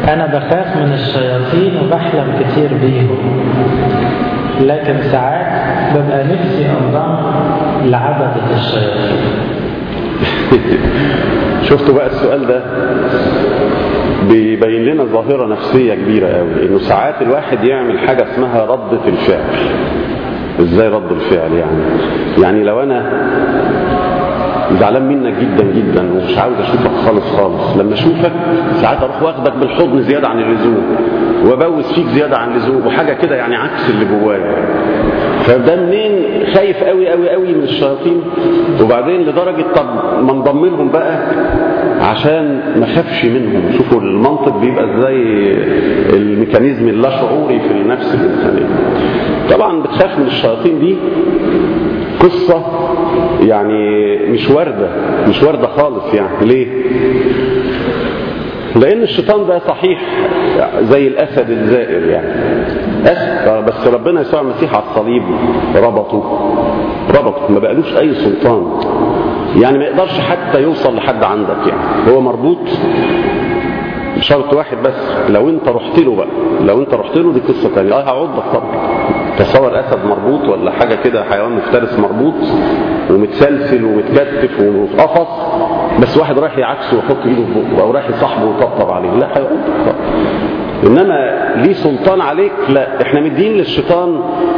أنا بخاف من الشياطين وبحلم كتير بيهم لكن ساعات ببقى نفسي أنضم لعبدة الشياطين شفتوا بقى السؤال ده بيبين لنا ظاهرة نفسية كبيرة قوي انه ساعات الواحد يعمل حاجة اسمها ردة الفعل ازاي رد الفعل يعني يعني لو انا زعلان منك جدا جدا ومش عاوز اشوفك خالص خالص لما اشوفك ساعات اروح واخدك بالحضن زياده عن اللزوم وابوس فيك زياده عن اللزوم وحاجه كده يعني عكس اللي جوايا فده منين خايف قوي قوي قوي من الشياطين وبعدين لدرجه طب ما انضم لهم بقى عشان ما اخافش منهم شوفوا المنطق بيبقى ازاي الميكانيزم اللاشعوري في النفس الانسانيه طبعا بتخاف من الشياطين دي قصة يعني مش واردة مش واردة خالص يعني ليه لأن الشيطان ده صحيح زي الأسد الزائر يعني أسد بس ربنا يسوع المسيح على الصليب ربطه ربطه ما بقالوش أي سلطان يعني ما يقدرش حتى يوصل لحد عندك يعني هو مربوط بشرط واحد بس لو انت رحت له بقى لو انت رحت له دي قصه ثانيه اه هعضك طبعا تصور اسد مربوط ولا حاجه كده حيوان مفترس مربوط ومتسلسل ومتكتف وفي قفص بس واحد رايح يعكسه ويحط ايده في بقه او رايح يصاحبه ويطبطب عليه لا هيعضك طبعا انما ليه سلطان عليك لا احنا مدين للشيطان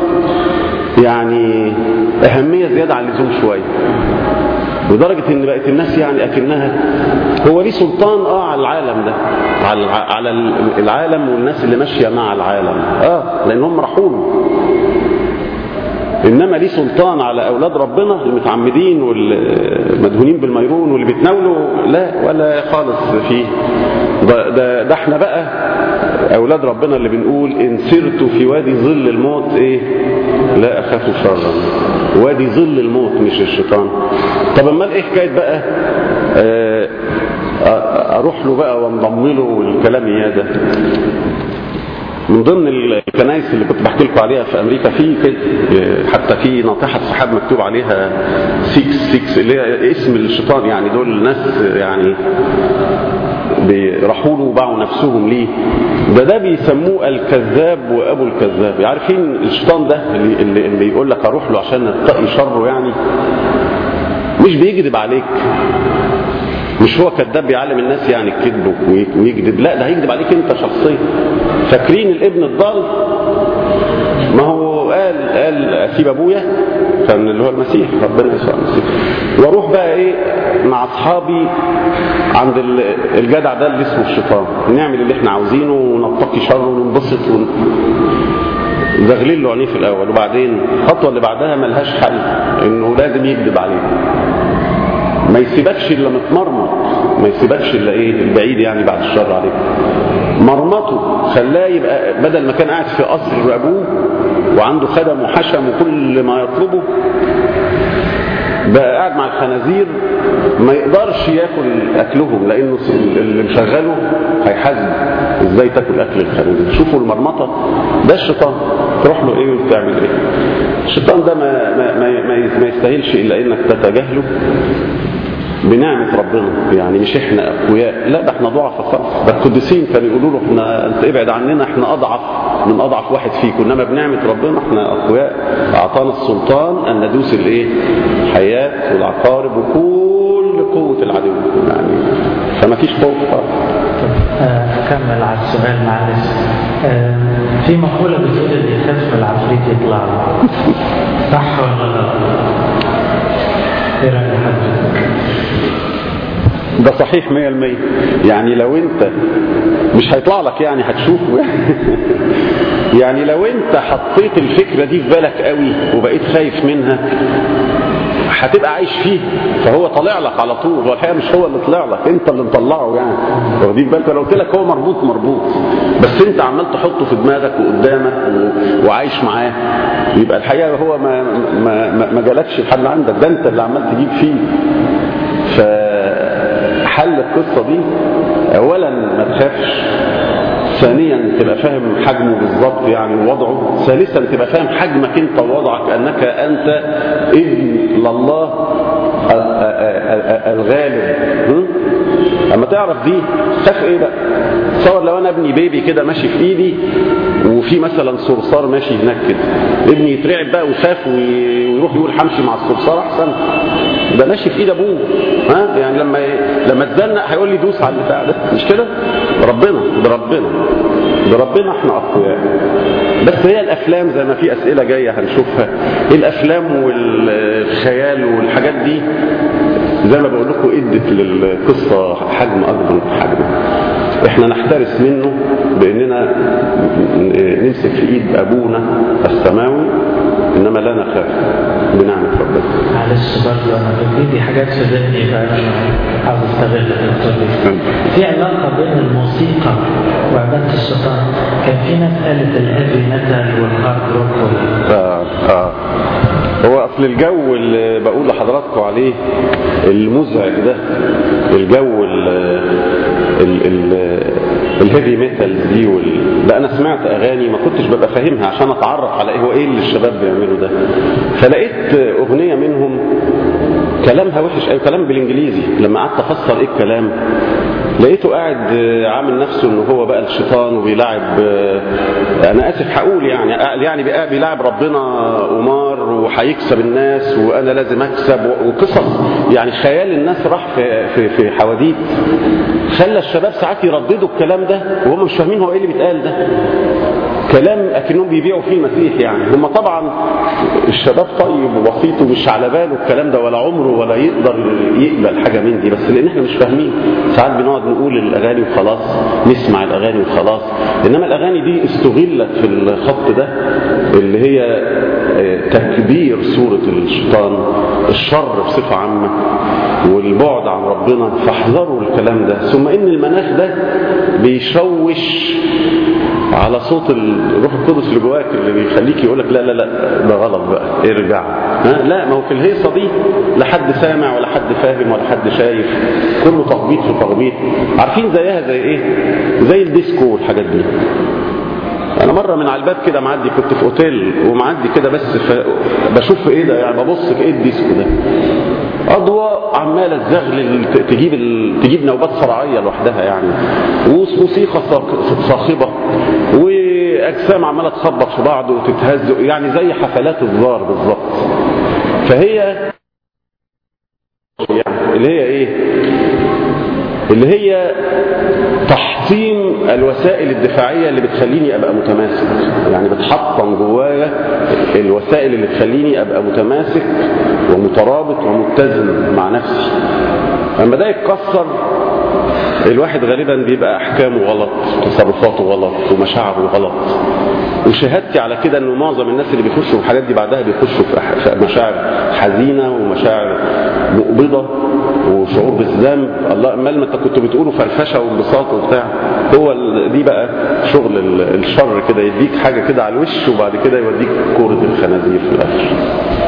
يعني اهميه زياده عن اللزوم شويه لدرجة ان بقت الناس يعني اكنها هو ليه سلطان اه على العالم ده على على العالم والناس اللي ماشية مع العالم اه لان هم راحوا له انما ليه سلطان على اولاد ربنا المتعمدين والمدهونين بالميرون واللي بيتناولوا لا ولا خالص فيه ده, ده, ده احنا بقى اولاد ربنا اللي بنقول ان سرت في وادي ظل الموت ايه لا اخاف شرا وادي ظل الموت مش الشيطان طب امال ايه حكايه بقى آه اروح له بقى وانضم له والكلام يا ده من ضمن الكنائس اللي كنت بحكي لكم عليها في امريكا في حتى في ناطحه سحاب مكتوب عليها 6 6 اللي هي اسم الشيطان يعني دول ناس يعني راحوا له وباعوا نفسهم ليه ده ده بيسموه الكذاب وابو الكذاب عارفين الشيطان ده اللي, اللي, اللي يقول لك اروح له عشان اتقي شره يعني مش بيكذب عليك مش هو كذاب بيعلم الناس يعني الكذب ويكذب لا ده هيكذب عليك انت شخصيا فاكرين الابن الضال ما هو قال قال اسيب ابويا كان اللي هو المسيح ربنا يسوع المسيح واروح بقى ايه مع اصحابي عند الجدع ده اللي اسمه الشيطان نعمل اللي احنا عاوزينه ونتقي شره وننبسط ون... زغلين له عينيه في الاول وبعدين الخطوه اللي بعدها ملهاش حل انه لازم يكذب عليه ما يسيبكش الا متمرمط ما يسيبكش الا ايه البعيد يعني بعد الشر عليك مرمطه خلاه يبقى بدل ما كان قاعد في قصر ابوه وعنده خدم وحشم وكل ما يطلبه بقى قاعد مع الخنازير ما يقدرش ياكل اكلهم لانه اللي مشغله هيحاسب ازاي تاكل اكل الخنازير شوفوا المرمطه ده الشيطان تروح له ايه وتعمل ايه الشيطان ده ما ما ما, ما يستاهلش الا انك تتجاهله بنعمة ربنا يعني مش احنا اقوياء لا ده احنا ضعف خالص ده القديسين كانوا يقولوا له احنا انت ابعد عننا احنا اضعف من اضعف واحد فيكم انما بنعمة ربنا احنا اقوياء اعطانا السلطان ان ندوس الايه الحياة والعقارب وكل قوة العدو يعني فما فيش خوف خالص أكمل على السؤال معلش آه في مقولة بتقول اللي يخاف العفريت يطلع له صح ولا لا؟ ايه رأي حضرتك؟ ده صحيح 100% يعني لو انت مش هيطلع لك يعني هتشوفه يعني لو انت حطيت الفكرة دي في بالك قوي وبقيت خايف منها هتبقى عايش فيه فهو طالع لك على طول هو الحقيقه مش هو اللي طلع لك انت اللي مطلعه يعني واخدين بالك لو قلت لك هو مربوط مربوط بس انت عمال تحطه في دماغك وقدامك و... وعايش معاه يبقى الحقيقه هو ما ما ما, ما جالكش الحل عندك ده انت اللي عمال تجيب فيه فحل القصه دي اولا ما تخافش ثانيا تبقى فاهم حجمه بالظبط يعني ووضعه ثالثا تبقى فاهم حجمك انت ووضعك انك انت ابن لله الغالب اما تعرف دي تخاف ايه بقى تصور لو انا ابني بيبي كده ماشي في ايدي وفي مثلا صرصار ماشي هناك كده ابني يترعب بقى ويخاف ويروح يقول همشي مع الصرصار احسن ده ماشي في ايد ابوه ها يعني لما لما اتزنق هيقول لي دوس على البتاع ده مش كده ربنا بربنا بربنا احنا اقوياء بس هي الافلام زي ما في اسئله جايه هنشوفها الافلام والخيال والحاجات دي زي ما بقول لكم ادت للقصه حجم اكبر من حجمه احنا نحترس منه باننا نمسك في ايد ابونا السماوي انما لا نخاف بنعمه ربنا معلش برضه انا بتجيلي حاجات في ذهني فانا عاوز استغل النقطه دي. في علاقه بين الموسيقى وعباده الشيطان، كان في ناس قالت الهيفي ميتال والهارد روك وال... آه آه. هو اصل الجو اللي بقول لحضراتكم عليه المزعج ده الجو ال ال ال الهيفي ميتال دي وال... لا انا سمعت اغاني ما كنتش ببقى فاهمها عشان اتعرف على ايه هو ايه اللي الشباب بيعملوا ده فلقيت اغنيه منهم كلامها وحش اي كلام بالانجليزي لما قعدت افسر ايه الكلام لقيته قاعد عامل نفسه ان هو بقى الشيطان وبيلاعب انا اسف هقول يعني يعني بقى بيلاعب ربنا قمار وهيكسب الناس وانا لازم اكسب وقصص يعني خيال الناس راح في في في حواديت خلى الشباب ساعات يرددوا الكلام ده وهم مش فاهمين هو ايه اللي بيتقال ده كلام اكنهم بيبيعوا فيه المسيح يعني هم طبعا الشباب طيب وبسيط ومش على باله الكلام ده ولا عمره ولا يقدر يقبل حاجه من دي بس لان احنا مش فاهمين ساعات بنقعد نقول الاغاني وخلاص نسمع الاغاني وخلاص انما الاغاني دي استغلت في الخط ده اللي هي تكبير صورة الشيطان الشر بصفة عامة والبعد عن ربنا فاحذروا الكلام ده ثم ان المناخ ده بيشوش على صوت الروح القدس اللي جواك اللي بيخليك يقول لك لا لا لا ده غلط بقى ارجع ها لا ما هو في الهيصه دي لا حد سامع ولا حد فاهم ولا حد شايف كله تخبيط في تخبيط عارفين زيها زي ايه زي الديسكو والحاجات دي انا مره من على الباب كده معدي كنت في اوتيل ومعدي كده بس ف... بشوف ايه ده يعني ببص في ايه الديسكو ده اضواء عماله تزغلل تجيب ال... تجيب نوبات صرعيه لوحدها يعني وموسيقى صاخبه واجسام عماله تخبط في بعض وتتهز يعني زي حفلات الزار بالظبط فهي يعني اللي هي ايه اللي هي تحطيم الوسائل الدفاعيه اللي بتخليني ابقى متماسك يعني بتحطم جوايا الوسائل اللي تخليني ابقى متماسك ومترابط ومتزن مع نفسي اما ده يتكسر الواحد غالبا بيبقى احكامه غلط تصرفاته غلط ومشاعره غلط وشهادتي على كده انه معظم الناس اللي بيخشوا في الحاجات دي بعدها بيخشوا في مشاعر حزينه ومشاعر مقبضه وشعور بالذنب الله امال ما انت كنت بتقوله فرفشه وانبساط وبتاع هو دي بقى شغل الشر كده يديك حاجه كده على الوش وبعد كده يوديك كوره الخنازير في الاخر